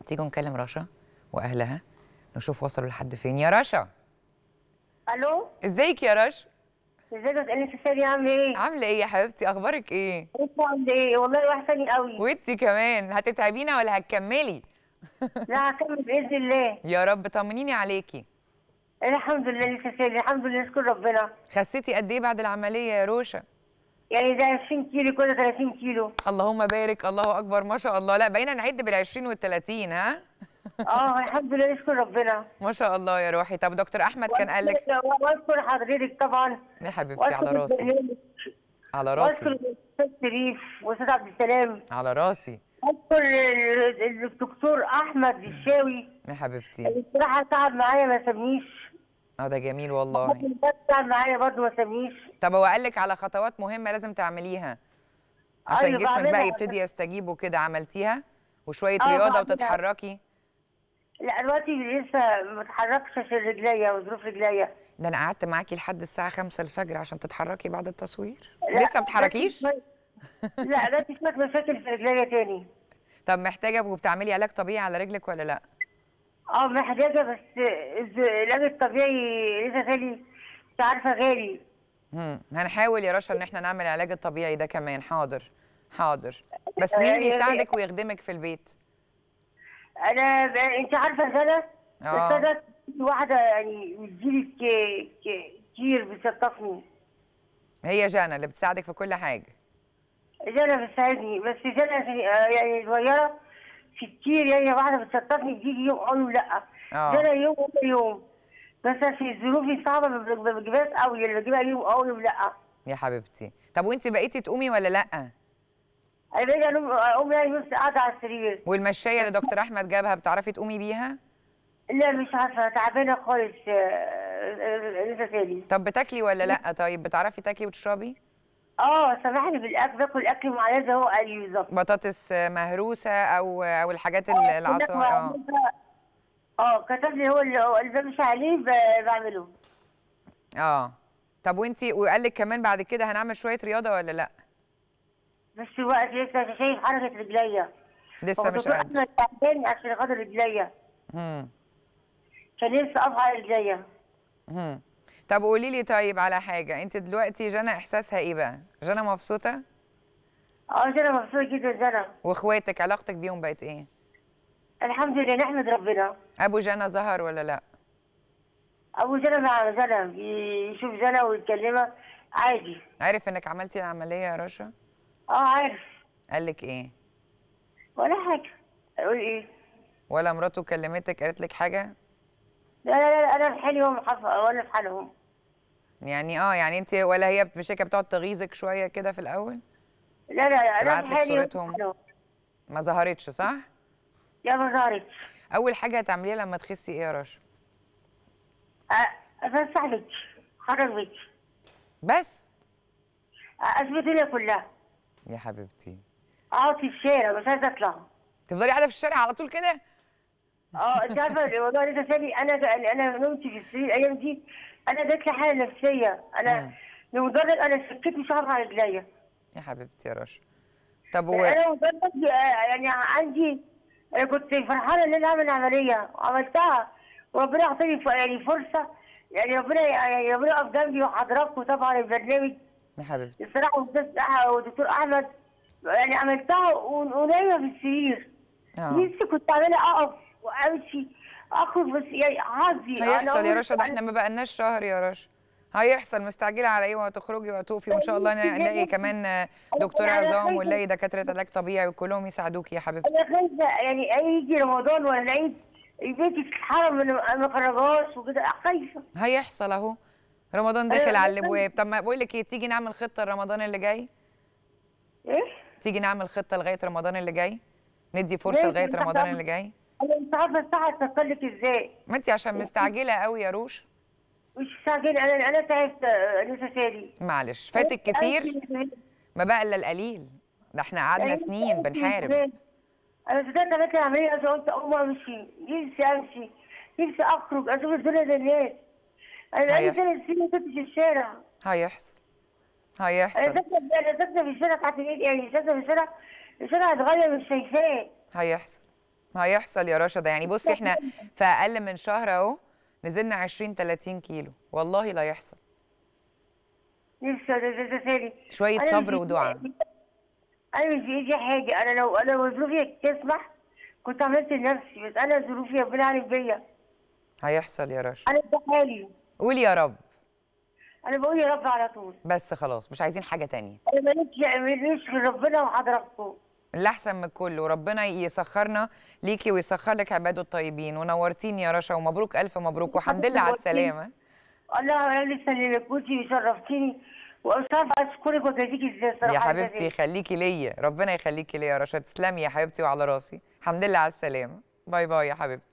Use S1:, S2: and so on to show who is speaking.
S1: تيجوا نكلم رشا واهلها نشوف وصلوا لحد فين يا رشا
S2: الو
S1: ازيك يا رشا
S2: ازيك يا انت سالي عامله ايه؟
S1: عامله ايه يا حبيبتي اخبارك ايه
S2: انت عامله ايه؟ والله وحشاني قوي
S1: وانتي كمان هتتعبينا ولا هتكملي
S2: لا هكمل باذن الله
S1: يا رب طمنيني عليكي
S2: الحمد لله لسه سالي الحمد لله نشكر ربنا
S1: خسيتي قد ايه بعد العمليه يا روشا
S2: يعني ده 20 كيلو كده 30 كيلو
S1: اللهم بارك الله اكبر ما شاء الله لا بقينا نعد بال20 وال30 ها
S2: اه الحمد لله نشكر ربنا
S1: ما شاء الله يا روحي طب دكتور احمد كان قال لك
S2: واشكر حضرتك طبعا
S1: يا حبيبتي
S2: واشكر
S1: على راسي
S2: البرنامج،
S1: على
S2: واشكر
S1: راسي
S2: الاستاذ شريف والاستاذ عبد السلام
S1: على راسي
S2: اشكر ال- ال- الدكتور احمد الشاوي
S1: يا حبيبتي
S2: اللي بصراحه تعب معايا ما سابنيش
S1: اه ده جميل والله
S2: محمد تعب معايا برضه ما سابنيش
S1: طب هو قال لك على خطوات مهمه لازم تعمليها عشان
S2: أيوة،
S1: جسمك بقى
S2: بعملها.
S1: يبتدي يستجيب وكده عملتيها وشويه
S2: آه،
S1: رياضه
S2: بعملها.
S1: وتتحركي
S2: لا دلوقتي لسه ما اتحركش عشان رجليا وظروف رجليا
S1: ده انا قعدت معاكي لحد الساعه 5 الفجر عشان تتحركي بعد التصوير
S2: لا،
S1: لسه ما بتتحركيش
S2: دلوقتي شوية- لا دلوقتي شويه مشاكل في رجليا تاني
S1: طب محتاجه وبتعملي علاج طبيعي على رجلك ولا لا
S2: اه محتاجه بس الز- العلاج الطبيعي لسه غالي مش عارفه غالي
S1: امم هنحاول يا رشا ان احنا نعمل العلاج الطبيعي ده كمان حاضر حاضر بس مين
S2: آه،
S1: بيساعدك ويخدمك في البيت
S2: انا ب- انت عارفه سنه
S1: اه
S2: ابتدت واحده يعني بتجيلي ك- ك- كتير بتشطفني
S1: هي جانا اللي بتساعدك في كل حاجه
S2: جنى بتساعدني بس جنى عشان- آه، يعني صغيره في كتير يعني واحده بتشطفني بتيجي يوم اه يوم لا
S1: اه
S2: جنى يوم وأنا يوم بس في ظروفي صعبه ما بج- ما بجيبهاش قوي اللي بجيبها يوم اه يوم لا
S1: يا حبيبتي طب وانت بقيتي تقومي ولا لا
S2: انا بقيت انوم اقوم يعني نص قاعده على السرير
S1: والمشايه اللي دكتور احمد جابها بتعرفي تقومي بيها
S2: لا مش عارفه تعبانه خالص آه، آه، لسه تاني
S1: طب بتاكلي ولا لا طيب بتعرفي تاكلي وتشربي
S2: اه سامحني بالاكل باكل اكل معين زي هو قال لي بالظبط
S1: بطاطس مهروسه او او الحاجات ال- العصا اه
S2: اه كتب لي هو اللي هو اللي بمشي عليه ب- بعمله
S1: اه طب وانت وقال لك كمان بعد كده هنعمل شويه رياضه ولا لا
S2: بس الوقت لسه شايف حركه رجليا
S1: لسه
S2: هو
S1: مش
S2: دكتور
S1: قادره
S2: احمد تعبان عشان خاطر رجليا
S1: امم
S2: كان نفسي اقف على رجليا
S1: امم طب قولي لي طيب على حاجه انت دلوقتي جنى احساسها ايه بقى جنى مبسوطه
S2: اه انا مبسوطه جدا جنى
S1: واخواتك علاقتك بيهم بقت ايه
S2: الحمد لله نحمد ربنا
S1: ابو جنى ظهر ولا لا
S2: ابو جنى مع جنى بيشوف جنى ويتكلمها عادي
S1: عارف انك عملتي العمليه يا رشا
S2: اه عارف
S1: قال لك ايه
S2: ولا حاجه اقول ايه
S1: ولا مراته كلمتك قالت لك حاجه
S2: لا لا لا انا في حالي وهم حف- وانا في حالهم
S1: يعني اه يعني انت ولا هي مش هي كانت بتقعد تغيظك شويه كده في الاول
S2: لا لا لا انا
S1: تبعت
S2: في
S1: لك
S2: حالي وهم في
S1: صورتهم؟
S2: حالهم.
S1: ما ظهرتش صح
S2: يا ما ظهرتش
S1: اول حاجه هتعمليها لما تخسي ايه يا رشا
S2: افسح بيتي خرج بيتي
S1: بس
S2: اثبت لي كلها
S1: يا حبيبتي
S2: اقعد في الشارع مش عايزه اطلع
S1: تفضلي قاعده في الشارع على طول كده
S2: اه انت عارفه الموضوع لسه ثاني انا انا نمت في السرير الايام دي انا جات لي حاله نفسيه
S1: مم.
S2: انا لمجرد انا سكت مش عارفه على رجليا
S1: يا حبيبتي يا رشا طب و...
S2: انا مجرد آه، يعني عندي انا كنت فرحانه ان انا اعمل عمليه وعملتها وربنا اعطاني ف- يعني فرصه يعني ربنا يعني ربنا يقف جنبي وحضراتكم طبعا البرنامج
S1: يا حبيبتي
S2: الصراحه والاستاذ أح- والدكتور احمد يعني عملتها و- ونايمه في السرير
S1: اه
S2: نفسي كنت عامله اقف وامشي اخرج بس يعني حظي
S1: هيحصل يا
S2: أقول-
S1: رشا ده احنا ما بقالناش شهر يا رشا هيحصل مستعجله على ايه وهتخرجي وهتقفي وان شاء الله نلاقي كمان دكتور عظام ونلاقي دكاتره علاج طبيعي وكلهم يساعدوكي يا حبيبتي
S2: انا خايفه يعني أي يجي رمضان ولا العيد البيت يتحرم من ما خرجهاش وكده خايفه
S1: هيحصل اهو رمضان
S2: أيوة،
S1: داخل على
S2: بس-
S1: الابواب طب ما بقول لك ايه تيجي نعمل خطه رمضان اللي جاي
S2: ايه
S1: تيجي نعمل خطه لغايه رمضان اللي جاي ندي فرصه
S2: ماشي،
S1: لغايه
S2: أنت
S1: رمضان
S2: طبعا.
S1: اللي جاي
S2: انا مش عارفه الساعه تفكرلك ازاي
S1: ما انت عشان مستعجله قوي يا روش
S2: مش ساعتين انا انا تعبت آه، لسه سالي
S1: معلش فاتك كتير ما بقى الا القليل ده احنا قعدنا سنين بنحارب
S2: انا صدقت عملت العمليه عشان قلت اقوم امشي نفسي امشي نفسي اخرج اشوف الدنيا زي الناس انا بقالي
S1: هيحصل.
S2: ثلاث سنين ما كنتش في الشارع
S1: هيحصل
S2: انا
S1: هيحصل
S2: ساكنه انا ساكنه في الشارع تحت البيت يعني ساكنه في الشارع الشارع اتغير مش شايفاه
S1: هيحصل هيحصل يا رشا ده يعني بصي احنا في اقل من شهر اهو نزلنا 20 30 كيلو والله لا يحصل
S2: نفسي ده تاني
S1: شويه
S2: أنا
S1: صبر
S2: مش-
S1: ودعاء
S2: انا مش بايدي حاجه انا لو انا لو ظروفي تسمح كنت عملت لنفسي بس انا ظروفي ربنا عارف بيا
S1: هيحصل يا رشا
S2: انا ده حالي
S1: قولي يا رب
S2: انا بقول يا رب على طول
S1: بس خلاص مش عايزين حاجه تانية
S2: انا ماليش ماليش غير ربنا وحضراتكم
S1: اللي احسن من كله وربنا يسخرنا ليكي ويسخر لك عباده الطيبين ونورتيني يا رشا ومبروك الف مبروك والحمد لله على السلامه
S2: الله انا لسه اللي كنتي وشرفتيني ومش عارفه اشكرك واجازيك ازاي الصراحه
S1: يا
S2: عايزة
S1: حبيبتي
S2: أزيد.
S1: خليكي ليا ربنا يخليكي ليا يا رشا تسلمي يا حبيبتي وعلى راسي الحمد لله على السلامه باي باي يا حبيبتي